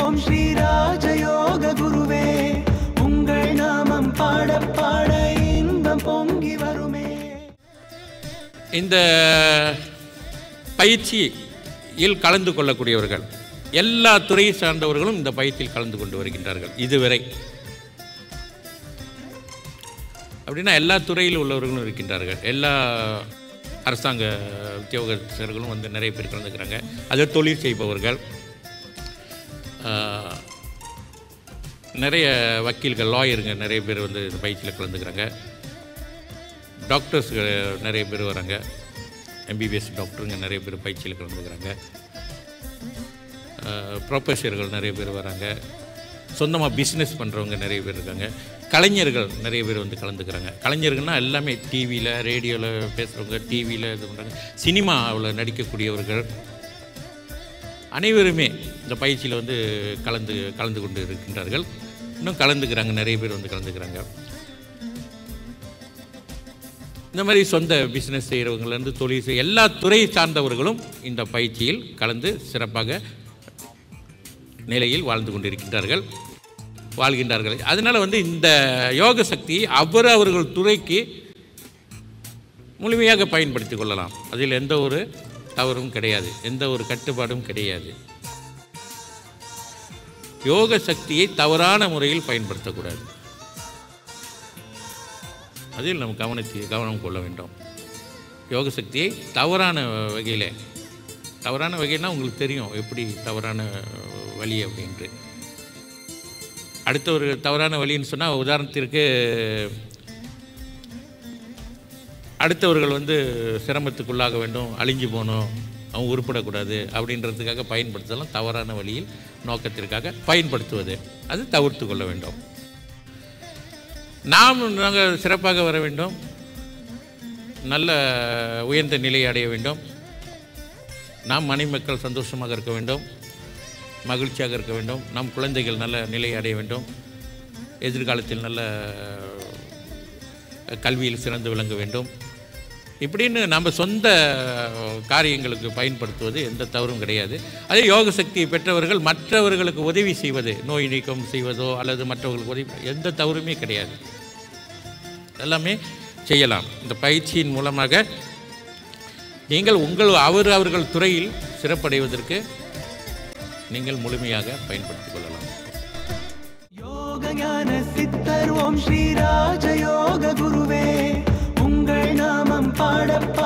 ஓம் ஸ்ரீ ராஜயோக குருவே உங்கள் நாமம் பாட பாட இன்பம் பொங்கி வருமே இந்த பயிற்சியில் கலந்து கொள்ளக்கூடியவர்கள் எல்லா துறையை சார்ந்தவர்களும் இந்த பயிற்சியில் கலந்து கொண்டு வருகின்றார்கள் இதுவரை அப்படின்னா எல்லா துறையில் உள்ளவர்களும் இருக்கின்றார்கள் எல்லா அரசாங்க உத்தியோகஸ்தர்களும் வந்து நிறைய பேர் கலந்துக்கிறாங்க அதை தொழில் செய்பவர்கள் ஆஹ், நிறைய வக்கீல்கள் லாயருங்க நிறைய பேர் வந்து இந்த பயிற்சியில் கலந்துக்கிறாங்க டாக்டர்ஸ் நிறைய பேர் வராங்க எம்பிபிஎஸ் டாக்டருங்க நிறைய பேர் பயிற்சியில் கலந்துக்கிறாங்க ப்ரொஃபஸர்கள் நிறைய பேர் வராங்க சொந்தமாக பிஸ்னஸ் பண்ணுறவங்க நிறைய பேர் இருக்காங்க கலைஞர்கள் நிறைய பேர் வந்து கலந்துக்கிறாங்க கலைஞர்கள்னால் எல்லாமே டிவியில் ரேடியோவில் பேசுகிறவங்க டிவியில் இது பண்ணுறாங்க சினிமாவில் நடிக்கக்கூடியவர்கள் அனைவருமே இந்த பயிற்சியில் வந்து கலந்து கலந்து கொண்டு இருக்கின்றார்கள் இன்னும் கலந்துக்கிறாங்க நிறைய பேர் வந்து கலந்துக்கிறாங்க இந்த மாதிரி சொந்த பிஸ்னஸ் செய்கிறவங்கலேருந்து தொழில் செய் எல்லா துறை சார்ந்தவர்களும் இந்த பயிற்சியில் கலந்து சிறப்பாக நிலையில் வாழ்ந்து கொண்டிருக்கின்றார்கள் வாழ்கின்றார்கள் அதனால் வந்து இந்த யோக சக்தியை அவர் அவர்கள் துறைக்கு முழுமையாக பயன்படுத்தி கொள்ளலாம் அதில் எந்த ஒரு தவறும் கிடையாது எந்த ஒரு கட்டுப்பாடும் கிடையாது யோக சக்தியை தவறான முறையில் பயன்படுத்தக்கூடாது அதில் நம்ம கவனத்தை கவனம் கொள்ள வேண்டும் யோக சக்தியை தவறான வகையில் தவறான வகைனா உங்களுக்கு தெரியும் எப்படி தவறான வழி அப்படின்ட்டு அடுத்த ஒரு தவறான வழின்னு சொன்னால் உதாரணத்திற்கு அடுத்தவர்கள் வந்து சிரமத்துக்குள்ளாக வேண்டும் அழிஞ்சு போகணும் அவங்க உருப்படக்கூடாது அப்படின்றதுக்காக பயன்படுத்தலாம் தவறான வழியில் நோக்கத்திற்காக பயன்படுத்துவது அது தவிர்த்து கொள்ள வேண்டும் நாம் நாங்கள் சிறப்பாக வர வேண்டும் நல்ல உயர்ந்த நிலையை அடைய வேண்டும் நாம் மனைமக்கள் சந்தோஷமாக இருக்க வேண்டும் மகிழ்ச்சியாக இருக்க வேண்டும் நம் குழந்தைகள் நல்ல நிலையை அடைய வேண்டும் எதிர்காலத்தில் நல்ல கல்வியில் சிறந்து விளங்க வேண்டும் இப்படின்னு நம்ம சொந்த காரியங்களுக்கு பயன்படுத்துவது எந்த தவறும் கிடையாது அதே யோக சக்தியை பெற்றவர்கள் மற்றவர்களுக்கு உதவி செய்வது நோய் நீக்கம் செய்வதோ அல்லது மற்றவர்களுக்கு உதவி எந்த தவறுமே கிடையாது எல்லாமே செய்யலாம் இந்த பயிற்சியின் மூலமாக நீங்கள் உங்கள் அவர் அவர்கள் துறையில் சிறப்படைவதற்கு நீங்கள் முழுமையாக பயன்படுத்திக் கொள்ளலாம் யோக ஞான சித்தர் ஓம் ஸ்ரீ ராஜயோக குருவே உங்கள் நாமம் பாட